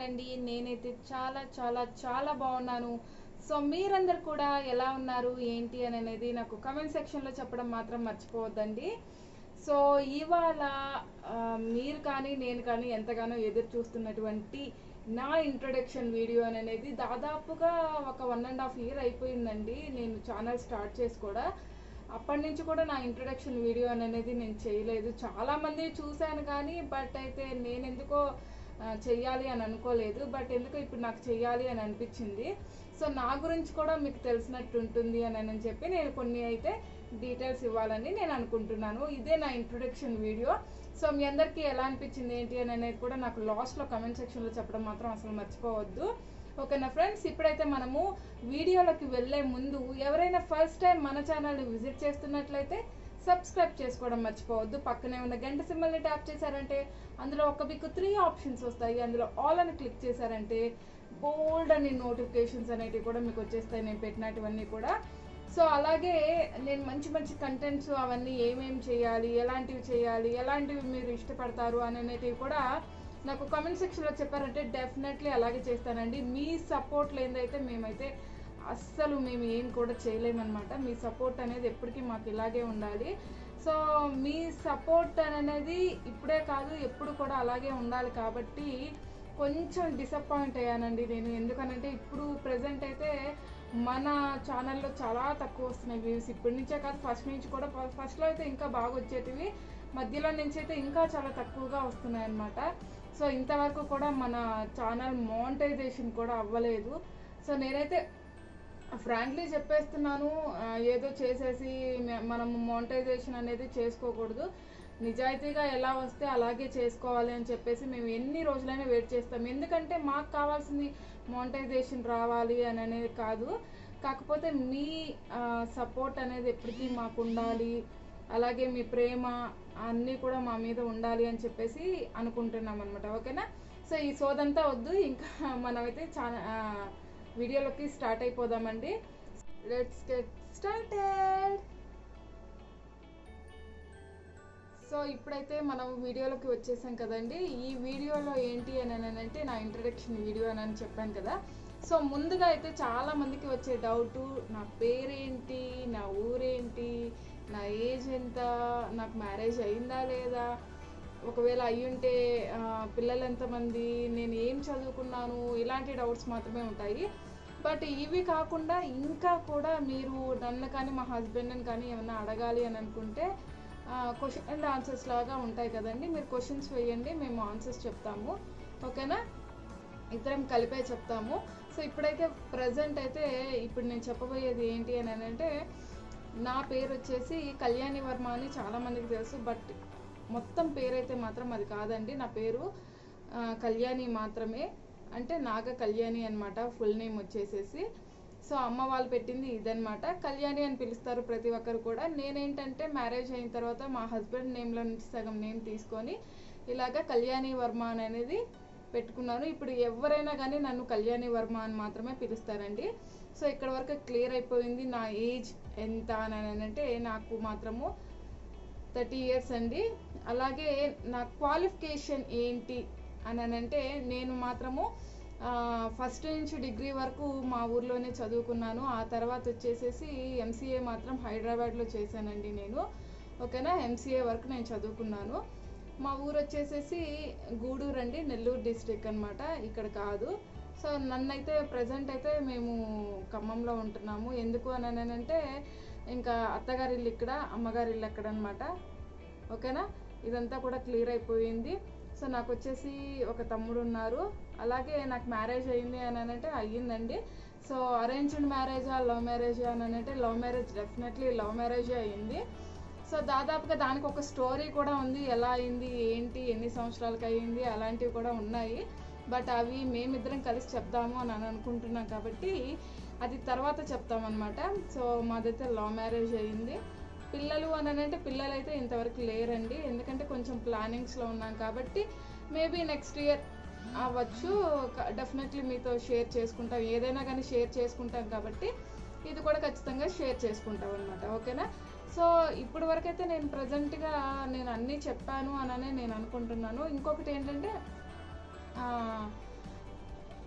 ఉన్నారండి నేనైతే చాలా చాలా చాలా బాగున్నాను సో మీరందరు కూడా ఎలా ఉన్నారు ఏంటి అని అనేది నాకు కమెంట్ సెక్షన్లో చెప్పడం మాత్రం మర్చిపోవద్దండి సో ఇవాళ ఆ, మీరు కానీ నేను కానీ ఎంతగానో ఎదురు చూస్తున్నటువంటి నా ఇంట్రొడక్షన్ వీడియో అని అనేది దాదాపుగా ఒక వన్ అండ్ హాఫ్ ఇయర్ అయిపోయిందండి నేను ఛానల్ స్టార్ట్ చేసి కూడా అప్పటి నుంచి కూడా నా ఇంట్రొడక్షన్ వీడియో అని అనేది నేను చేయలేదు చాలా మంది చూశాను కానీ బట్ అయితే నేను ఎందుకో ఆ, చెయ్యాలి అని అనుకోలేదు బట్ ఎందుకో ఇప్పుడు నాకు చెయ్యాలి అని అనిపించింది సో నా గురించి కూడా మీకు తెలిసినట్టు ఉంటుంది అని అని చెప్పి నేను కొన్ని అయితే డీటెయిల్స్ ఇవ్వాలని నేను అనుకుంటున్నాను ఇదే నా ఇంట్రొడక్షన్ వీడియో సో మీ అందరికీ ఎలా అనిపించింది ఏంటి అని అనేది కూడా నాకు లాస్ట్లో కమెంట్ సెక్షన్లో చెప్పడం మాత్రం అసలు మర్చిపోవద్దు ఓకేనా ఫ్రెండ్స్ ఇప్పుడైతే మనము వీడియోలోకి వెళ్ళే ముందు ఎవరైనా ఫస్ట్ టైం మన ఛానల్ని విజిట్ చేస్తున్నట్లయితే సబ్స్క్రైబ్ చేసుకోవడం మర్చిపోవద్దు పక్కనే ఉన్న గంట సింబల్ని ట్యాప్ చేశారంటే అందులో ఒక మీకు త్రీ ఆప్షన్స్ వస్తాయి అందులో ఆల్ అని క్లిక్ చేశారంటే బోల్డ్ అని నోటిఫికేషన్స్ అనేటివి కూడా మీకు వచ్చేస్తాయి నేను పెట్టినటువన్నీ కూడా సో అలాగే నేను మంచి మంచి కంటెంట్స్ అవన్నీ ఏమేమి చేయాలి ఎలాంటివి చేయాలి ఎలాంటివి మీరు ఇష్టపడతారు అనేటివి కూడా నాకు కామెంట్ సెక్షన్లో చెప్పారంటే డెఫినెట్లీ అలాగే చేస్తానండి మీ సపోర్ట్ లేదైతే మేమైతే అస్సలు మేము ఏం కూడా చేయలేమన్నమాట మీ సపోర్ట్ అనేది ఎప్పటికీ మాకు ఇలాగే ఉండాలి సో మీ సపోర్ట్ అనేది ఇప్పుడే కాదు ఎప్పుడు కూడా అలాగే ఉండాలి కాబట్టి కొంచెం డిసప్పాయింట్ అయ్యానండి నేను ఎందుకనంటే ఇప్పుడు ప్రజెంట్ అయితే మన ఛానల్లో చాలా తక్కువ వస్తున్నాయి వ్యూస్ ఇప్పటి నుంచే కాదు ఫస్ట్ నుంచి కూడా ఫస్ట్లో అయితే ఇంకా బాగా వచ్చేటివి మధ్యలో నుంచి అయితే ఇంకా చాలా తక్కువగా వస్తున్నాయి అన్నమాట సో ఇంతవరకు కూడా మన ఛానల్ మోనిటైజేషన్ కూడా అవ్వలేదు సో నేనైతే ఫ్రాంక్లీ చెప్పేస్తున్నాను ఆ, ఏదో చేసేసి మే- మనం మోనిటైజేషన్ అనేది చేసుకోకూడదు నిజాయితీగా ఎలా వస్తే అలాగే చేసుకోవాలి అని చెప్పేసి మేము ఎన్ని రోజులైనా వెయిట్ చేస్తాం ఎందుకంటే మాకు కావాల్సింది మోనిటైజేషన్ రావాలి అని అనేది కాదు కాకపోతే మీ సపోర్ట్ అనేది ఎప్పటికీ మాకు ఉండాలి అలాగే మీ ప్రేమ అన్నీ కూడా మా మీద ఉండాలి అని చెప్పేసి అనుకుంటున్నాం అనమాట ఓకేనా సో ఈ సోదంతా వద్దు ఇంకా మనమైతే చాలా ఆ, వీడియోలోకి స్టార్ట్ అయిపోదామండి లెట్స్ గెట్ స్టార్టెడ్ సో ఇప్పుడైతే మనం వీడియోలోకి వచ్చేసాం కదండి ఈ వీడియోలో ఏంటి అని అంటే నా ఇంట్రడక్షన్ వీడియో అని అని చెప్పాను కదా సో ముందుగా అయితే చాలా మందికి వచ్చే డౌట్ నా పేరేంటి నా ఊరేంటి నా ఏజ్ ఎంత నాకు మ్యారేజ్ అయిందా లేదా ఒకవేళ అయ్యుంటే ఆ, పిల్లలు ఎంతమంది నేను ఏం చదువుకున్నాను ఇలాంటి డౌట్స్ మాత్రమే ఉంటాయి బట్ ఇవి కాకుండా ఇంకా కూడా మీరు నన్ను కానీ మా హస్బెండ్ని కానీ ఏమైనా అడగాలి అని అనుకుంటే క్వశ్చన్ అండ్ ఆన్సర్స్ లాగా ఉంటాయి కదండి మీరు క్వశ్చన్స్ వేయండి మేము ఆన్సర్స్ చెప్తాము ఓకేనా ఇద్దరం కలిపే చెప్తాము సో ఇప్పుడైతే ప్రజెంట్ అయితే ఇప్పుడు నేను చెప్పబోయేది ఏంటి అని అంటే నా పేరు వచ్చేసి కళ్యాణి వర్మ అని చాలా మందికి తెలుసు బట్ మొత్తం పేరైతే మాత్రం అది కాదండి నా పేరు ఆ, కళ్యాణి మాత్రమే అంటే నాగ కళ్యాణి అన్నమాట ఫుల్ నేమ్ వచ్చేసేసి సో అమ్మ వాళ్ళు పెట్టింది ఇదనమాట కళ్యాణి అని పిలుస్తారు ప్రతి ఒక్కరు కూడా నేనేంటంటే మ్యారేజ్ అయిన తర్వాత మా హస్బెండ్ నేమ్లో నుంచి సగం నేమ్ తీసుకొని ఇలాగ కళ్యాణి వర్మ అని అనేది పెట్టుకున్నాను ఇప్పుడు ఎవరైనా కానీ నన్ను కళ్యాణి వర్మ అని మాత్రమే పిలుస్తారండి సో ఇక్కడ వరకు క్లియర్ అయిపోయింది నా ఏజ్ ఎంత అని అంటే నాకు మాత్రము థర్టీ ఇయర్స్ అండి అలాగే నా క్వాలిఫికేషన్ ఏంటి అని అంటే నేను మాత్రము ఫస్ట్ నుంచి డిగ్రీ వరకు మా ఊర్లోనే చదువుకున్నాను ఆ తర్వాత వచ్చేసేసి ఎంసీఏ మాత్రం హైదరాబాద్లో చేశానండి నేను ఓకేనా ఎంసీఏ వరకు నేను చదువుకున్నాను మా ఊరు వచ్చేసేసి గూడూరు అండి నెల్లూరు డిస్ట్రిక్ట్ అన్నమాట ఇక్కడ కాదు సో నన్నైతే ప్రజెంట్ అయితే మేము ఖమ్మంలో ఉంటున్నాము ఎందుకు అని అంటే ఇంకా అత్తగారి ఇల్లు ఇక్కడ అమ్మగారి ఇల్లు అక్కడ అనమాట ఓకేనా ఇదంతా కూడా క్లియర్ అయిపోయింది సో నాకు వచ్చేసి ఒక తమ్ముడు ఉన్నారు అలాగే నాకు మ్యారేజ్ అయింది అని అంటే అయ్యిందండి సో అరేంజ్డ్ మ్యారేజా లవ్ మ్యారేజా అని అంటే లవ్ మ్యారేజ్ డెఫినెట్లీ లవ్ మ్యారేజే అయ్యింది సో దాదాపుగా దానికి ఒక స్టోరీ కూడా ఉంది ఎలా అయింది ఏంటి ఎన్ని సంవత్సరాలకు అయ్యింది అలాంటివి కూడా ఉన్నాయి బట్ అవి మేమిద్దరం కలిసి చెప్దాము అని అని అనుకుంటున్నాం కాబట్టి అది తర్వాత చెప్తామన్నమాట సో మాదైతే లవ్ మ్యారేజ్ అయ్యింది పిల్లలు అని అంటే పిల్లలు అయితే ఇంతవరకు లేరండి ఎందుకంటే కొంచెం ప్లానింగ్స్లో ఉన్నాం కాబట్టి మేబీ నెక్స్ట్ ఇయర్ అవ్వచ్చు డెఫినెట్లీ మీతో షేర్ చేసుకుంటాం ఏదైనా కానీ షేర్ చేసుకుంటాం కాబట్టి ఇది కూడా ఖచ్చితంగా షేర్ చేసుకుంటాం అనమాట ఓకేనా సో ఇప్పటి వరకు అయితే నేను ప్రజెంట్గా నేను అన్నీ చెప్పాను అననే నేను అనుకుంటున్నాను ఇంకొకటి ఏంటంటే ఆ,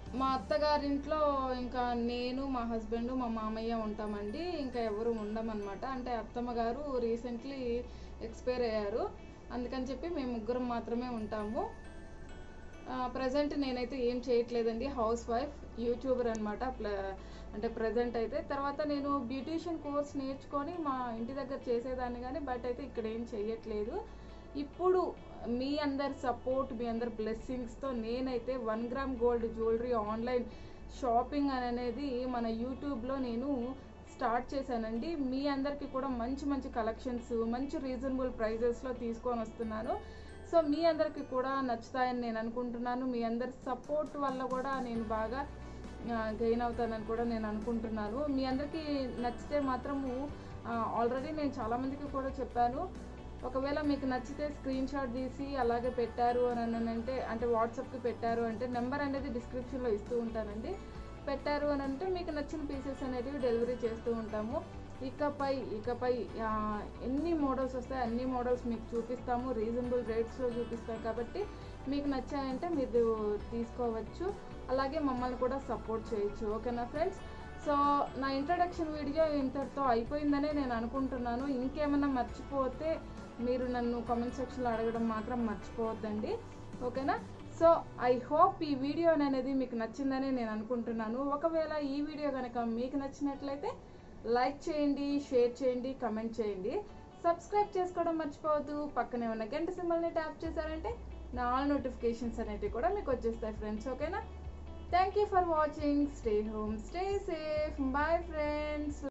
మా అత్తగారింట్లో ఇంకా నేను మా హస్బెండ్ మా మామయ్య ఉంటామండి ఇంకా ఎవరు ఉండమన్నమాట అంటే అత్తమ్మ గారు రీసెంట్లీ ఎక్స్పైర్ అయ్యారు అందుకని చెప్పి మేము ముగ్గురం మాత్రమే ఉంటాము ప్రజెంట్ నేనైతే ఏం చేయట్లేదండి హౌస్ వైఫ్ యూట్యూబర్ అనమాట అంటే ప్రజెంట్ అయితే తర్వాత నేను బ్యూటీషియన్ కోర్స్ నేర్చుకొని మా ఇంటి దగ్గర చేసేదాన్ని కానీ బట్ అయితే ఇక్కడ ఏం చేయట్లేదు ఇప్పుడు మీ అందరి సపోర్ట్ మీ అందరి బ్లెస్సింగ్స్తో నేనైతే one gram gold jewellery online shopping అనేది మన యూట్యూబ్లో నేను స్టార్ట్ చేశానండి మీ అందరికీ కూడా మంచి మంచి కలెక్షన్స్ మంచి రీజనబుల్ ప్రైజెస్లో తీసుకొని వస్తున్నాను సో మీ అందరికీ కూడా నచ్చుతాయని నేను అనుకుంటున్నాను మీ అందరి సపోర్ట్ వల్ల కూడా నేను బాగా గెయిన్ అవుతానని కూడా నేను అనుకుంటున్నాను మీ అందరికీ నచ్చితే మాత్రము ఆల్రెడీ నేను చాలామందికి కూడా చెప్పాను ఒకవేళ మీకు నచ్చితే స్క్రీన్ షాట్ తీసి అలాగే పెట్టారు అని అంటే అంటే వాట్సాప్కి పెట్టారు అంటే నెంబర్ అనేది డిస్క్రిప్షన్లో ఇస్తూ ఉంటానండి పెట్టారు అని అంటే మీకు నచ్చిన పీసెస్ అనేవి డెలివరీ చేస్తూ ఉంటాము ఇకపై ఇకపై ఆ, ఎన్ని మోడల్స్ వస్తాయి అన్ని మోడల్స్ మీకు చూపిస్తాము రీజనబుల్ రేట్స్లో చూపిస్తాం కాబట్టి మీకు నచ్చాయంటే మీరు తీసుకోవచ్చు అలాగే మమ్మల్ని కూడా సపోర్ట్ చేయొచ్చు ఓకేనా ఫ్రెండ్స్ సో నా ఇంట్రడక్షన్ వీడియో ఇంతటితో అయిపోయిందనే నేను అనుకుంటున్నాను ఇంకేమైనా మర్చిపోతే మీరు నన్ను కామెంట్ సెక్షన్లో అడగడం మాత్రం మర్చిపోవద్దండి ఓకేనా సో ఐ హోప్ ఈ వీడియో అనేది మీకు నచ్చిందని నేను అనుకుంటున్నాను ఒకవేళ ఈ వీడియో కనుక మీకు నచ్చినట్లయితే లైక్ చేయండి షేర్ చేయండి కమెంట్ చేయండి సబ్స్క్రైబ్ చేసుకోవడం మర్చిపోవద్దు పక్కనే ఉన్న గంట సింబల్ని ట్యాప్ చేశారంటే నా ఆల్ నోటిఫికేషన్స్ అనేటివి కూడా మీకు వచ్చేస్తాయి ఫ్రెండ్స్ ఓకేనా thank you for watching stay home stay safe bye friends